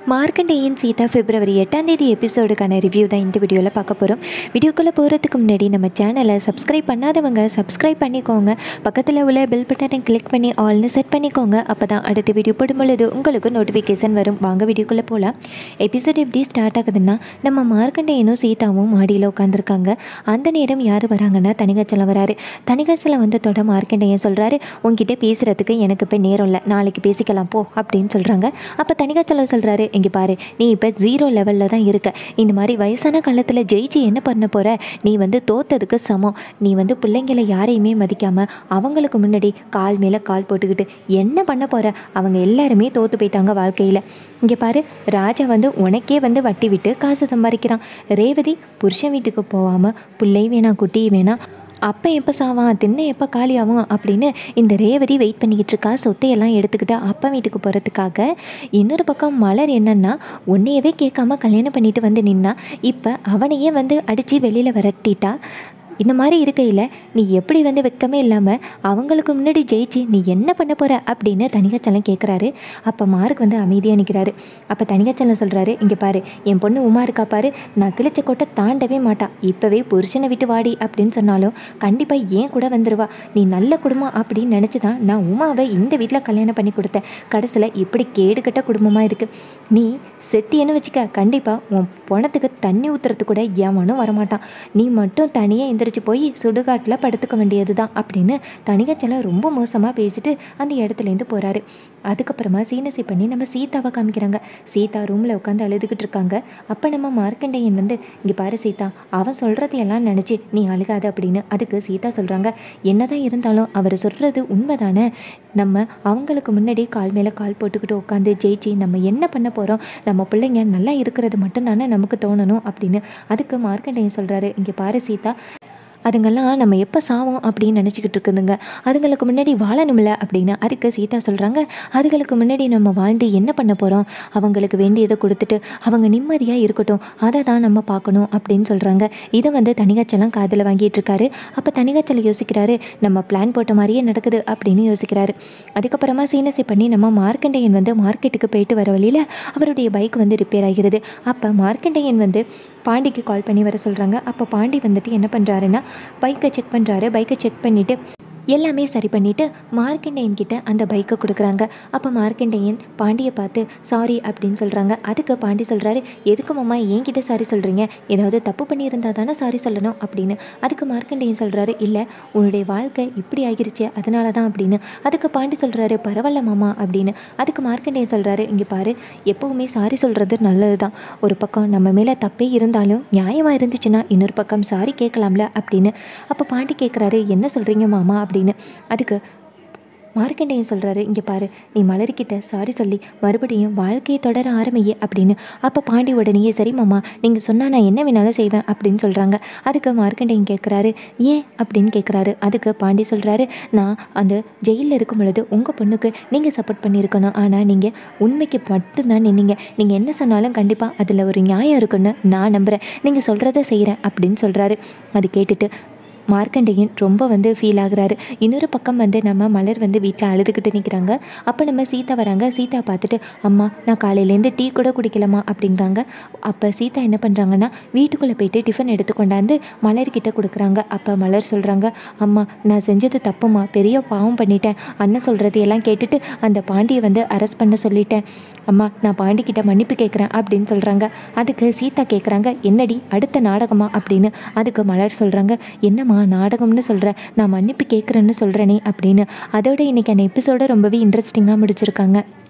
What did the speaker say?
மார்க்கண்டேயன் சீதா பிப்ரவரி எட்டாம் தேதி எபிசோடுக்கான ரிவ்யூ தான் இந்த வீடியோவில் பார்க்க போகிறோம் வீடியோக்குள்ளே போகிறதுக்கு முன்னாடி நம்ம சேனலை சப்ஸ்கிரைப் பண்ணாதவங்க சப்ஸ்கிரைப் பண்ணிக்கோங்க பக்கத்தில் உள்ள பெல் பட்டனை கிளிக் பண்ணி ஆல்னு செட் பண்ணிக்கோங்க அப்போ தான் அடுத்த வீடியோ போடும் பொழுது உங்களுக்கு நோட்டிஃபிகேஷன் வரும் வாங்க வீடியோக்குள்ளே போகலாம் எபிசோட் எப்படி ஸ்டார்ட் ஆகுதுன்னா நம்ம மார்க்கண்டேயனும் சீதாவும் மாடியில் உட்காந்துருக்காங்க அந்த நேரம் யார் வராங்கன்னா தனிகாச்சலம் வராரு தனிகாச்சலம் வந்ததோட மார்க்கண்டேயன் சொல்கிறாரு உங்ககிட்ட பேசுகிறதுக்கு எனக்கு இப்போ நேரம் இல்லை நாளைக்கு பேசிக்கலாம் போ அப்படின்னு சொல்கிறாங்க அப்போ தனிகாச்சலம் சொல்கிறாரு இங்கே பாரு நீ இப்போ ஜீரோ லெவலில் தான் இருக்க இந்த மாதிரி வயசான காலத்தில் ஜெயிச்சு என்ன பண்ண போகிற நீ வந்து தோத்ததுக்கு சமம் நீ வந்து பிள்ளைங்களை யாரையுமே மதிக்காமல் அவங்களுக்கு முன்னாடி கால் மேலே கால் போட்டுக்கிட்டு என்ன பண்ண போகிற அவங்க எல்லாருமே தோற்று போயிட்டாங்க வாழ்க்கையில் இங்கே பாரு ராஜா வந்து உனக்கே வந்து வட்டி விட்டு காசு சம்பாதிக்கிறான் ரேவதி புருஷன் வீட்டுக்கு போகாமல் பிள்ளை வேணாம் குட்டி வேணாம் அப்போ எப்போ சாவான் தின்ன எப்போ காலியாகும் அப்படின்னு இந்த ரேவதி வெயிட் பண்ணிக்கிட்டு இருக்கா சொத்தையெல்லாம் எடுத்துக்கிட்டு அப்பா வீட்டுக்கு போகிறதுக்காக இன்னொரு பக்கம் மலர் என்னன்னா உன்னையவே கேட்காம கல்யாணம் பண்ணிட்டு வந்து நின்னா இப்போ அவனையே வந்து அடித்து வெளியில் விரட்டிட்டா இந்த மாதிரி இருக்கையில் நீ எப்படி வந்து வெக்கமே இல்லாமல் அவங்களுக்கு முன்னாடி ஜெயிச்சு நீ என்ன பண்ண போகிற அப்படின்னு தனிகாச்சலம் கேட்குறாரு அப்போ மார்க் வந்து அமைதியாக நிற்கிறாரு அப்போ தனிகாச்சலம் சொல்கிறாரு இங்கே பாரு என் பொண்ணு உமா இருக்கா பாரு நான் கிழிச்ச கோட்டை தாண்டவே மாட்டா இப்போவே புருஷனை விட்டு வாடி அப்படின்னு சொன்னாலும் கண்டிப்பாக ஏன் கூட வந்துடுவா நீ நல்ல குடும்பம் அப்படின்னு நினச்சி தான் நான் உமாவை இந்த வீட்டில் கல்யாணம் பண்ணி கொடுத்தேன் கடைசியில் இப்படி கேடுகட்ட குடும்பமாக இருக்குது நீ செத்தியன்னு வச்சுக்க கண்டிப்பாக உன் பணத்துக்கு தண்ணி ஊற்றுறது கூட எவனும் வரமாட்டான் நீ மட்டும் தனியாக எந்திரிச்சு போய் சுடுகாட்டில் படுத்துக்க வேண்டியது தான் அப்படின்னு தனிகச்சலம் ரொம்ப மோசமாக பேசிட்டு அந்த இடத்துலேருந்து போகிறாரு அதுக்கப்புறமா சீனசி பண்ணி நம்ம சீதாவை காமிக்கிறாங்க சீதா ரூமில் உட்காந்து அழுதுகிட்டு இருக்காங்க அப்போ நம்ம மார்க்கண்டையன் வந்து இங்கே பாரு சீதா அவன் சொல்கிறதையெல்லாம் நினச்சி நீ அழுகாத அப்படின்னு அதுக்கு சீதா சொல்கிறாங்க என்னதான் இருந்தாலும் அவர் சொல்கிறது உண்மைதானே நம்ம அவங்களுக்கு முன்னாடி கால் மேலே கால் போட்டுக்கிட்டு உட்காந்து ஜெயிச்சு நம்ம என்ன பண்ண போகிறோம் நம்ம பிள்ளைங்க நல்லா இருக்கிறது மட்டும்தானே நமக்கு தோணணும் அப்படின்னு அதுக்கு மார்க்கண்டையன் சொல்கிறாரு இங்கே பாரு சீதா அதுங்கெல்லாம் நம்ம எப்போ சாவோம் அப்படின்னு நினச்சிக்கிட்டு இருக்குதுங்க அதுங்களுக்கு முன்னாடி வாழணும்ல அப்படின்னு அதுக்கு சீதா சொல்கிறாங்க அதுங்களுக்கு முன்னாடி நம்ம வாழ்ந்து என்ன பண்ண போகிறோம் அவங்களுக்கு வேண்டியதை கொடுத்துட்டு அவங்க நிம்மதியாக இருக்கட்டும் அதை தான் நம்ம பார்க்கணும் அப்படின்னு சொல்கிறாங்க இதை வந்து தனிகாச்சலம் காதில் வாங்கிட்டு இருக்காரு அப்போ தனிகாச்சலம் யோசிக்கிறாரு நம்ம பிளான் போட்ட மாதிரியே நடக்குது அப்படின்னு யோசிக்கிறாரு அதுக்கப்புறமா சீனசி பண்ணி நம்ம மார்க்கண்டையன் வந்து மார்க்கெட்டுக்கு போயிட்டு வர வழியில் அவருடைய பைக் வந்து ரிப்பேர் ஆகிறது அப்போ மார்க்கண்டையன் வந்து பாண்டிக்கு கால் பண்ணி வர சொல்கிறாங்க அப்போ பாண்டி வந்துட்டு என்ன பண்ணுறாருன்னா பைக்கை செக் பண்ணுறாரு பைக்கை செக் பண்ணிவிட்டு எல்லாமே சரி பண்ணிவிட்டு மார்க்கண்டேயன் கிட்ட அந்த பைக்கை கொடுக்குறாங்க அப்போ மார்க்கண்டேயன் பாண்டியை பார்த்து சாரி அப்படின்னு சொல்கிறாங்க அதுக்கு பாண்டி சொல்கிறாரு எதுக்கு மாமா என்கிட்ட சாரி சொல்கிறீங்க ஏதாவது தப்பு பண்ணியிருந்தா தானே சாரி சொல்லணும் அப்படின்னு அதுக்கு மார்க்கண்டேயன் சொல்கிறாரு இல்லை உன்னுடைய வாழ்க்கை இப்படி ஆகிருச்சு அதனால தான் அப்படின்னு அதுக்கு பாண்டி சொல்கிறாரு பரவாயில்ல மாமா அப்படின்னு அதுக்கு மார்க்கண்டேயன் சொல்கிறாரு இங்கே பாரு எப்போவுமே சாரி சொல்கிறது நல்லது தான் ஒரு பக்கம் நம்ம மேலே தப்பே இருந்தாலும் நியாயமாக இருந்துச்சுன்னா இன்னொரு பக்கம் சாரி கேட்கலாம்ல அப்படின்னு அப்போ பாண்டி கேட்குறாரு என்ன சொல்கிறீங்க மாமா அப்படின்னு அதுக்கு மார்க்கண்டேயன் சொல்கிறாரு இங்கே பாரு நீ மலர்கிட்ட சாரி சொல்லி மறுபடியும் வாழ்க்கையை தொடர ஆரம்பியே அப்படின்னு அப்போ பாண்டி உடனேயே சரி மாமா நீங்கள் சொன்னால் நான் என்ன வேணாலும் செய்வேன் அப்படின்னு சொல்கிறாங்க அதுக்கு மார்க்கண்டேயன் கேட்குறாரு ஏன் அப்படின்னு கேட்குறாரு அதுக்கு பாண்டி சொல்கிறாரு நான் அந்த ஜெயிலில் இருக்கும் பொழுது உங்கள் பொண்ணுக்கு நீங்கள் சப்போர்ட் பண்ணியிருக்கணும் ஆனால் நீங்கள் உண்மைக்கு மட்டும்தான் நின்னீங்க நீங்கள் என்ன சொன்னாலும் கண்டிப்பாக அதில் ஒரு நியாயம் இருக்குன்னு நான் நம்புகிறேன் நீங்கள் சொல்கிறத செய்கிறேன் அப்படின்னு சொல்கிறாரு அது கேட்டுட்டு மார்க்கண்டேயன் ரொம்ப வந்து ஃபீல் ஆகுறாரு இன்னொரு பக்கம் வந்து நம்ம மலர் வந்து வீட்டில் அழுதுகிட்டு நிற்கிறாங்க அப்போ நம்ம சீதா வராங்க சீதா பார்த்துட்டு அம்மா நான் காலையிலேருந்து டீ கூட குடிக்கலாமா அப்படிங்கிறாங்க அப்போ சீதா என்ன பண்ணுறாங்கன்னா வீட்டுக்குள்ளே போயிட்டு டிஃபன் எடுத்து கொண்டாந்து மலர்கிட்ட கொடுக்குறாங்க அப்போ மலர் சொல்கிறாங்க அம்மா நான் செஞ்சது தப்புமா பெரிய பாவம் பண்ணிட்டேன் அண்ணன் சொல்கிறது எல்லாம் கேட்டுட்டு அந்த பாண்டியை வந்து அரெஸ்ட் பண்ண சொல்லிட்டேன் அம்மா நான் பாண்டிக்கிட்ட மன்னிப்பு கேட்குறேன் அப்படின்னு சொல்கிறாங்க அதுக்கு சீதா கேட்குறாங்க என்னடி அடுத்த நாடகமா அப்படின்னு அதுக்கு மலர் சொல்கிறாங்க என்னம்மா நாடகம்னு சொல்கிற நான் மன்னிப்பு கேட்குறேன்னு சொல்கிறேனே அப்படின்னு அதோட இன்றைக்கி அந்த எபிசோட ரொம்பவே இன்ட்ரெஸ்டிங்காக முடிச்சிருக்காங்க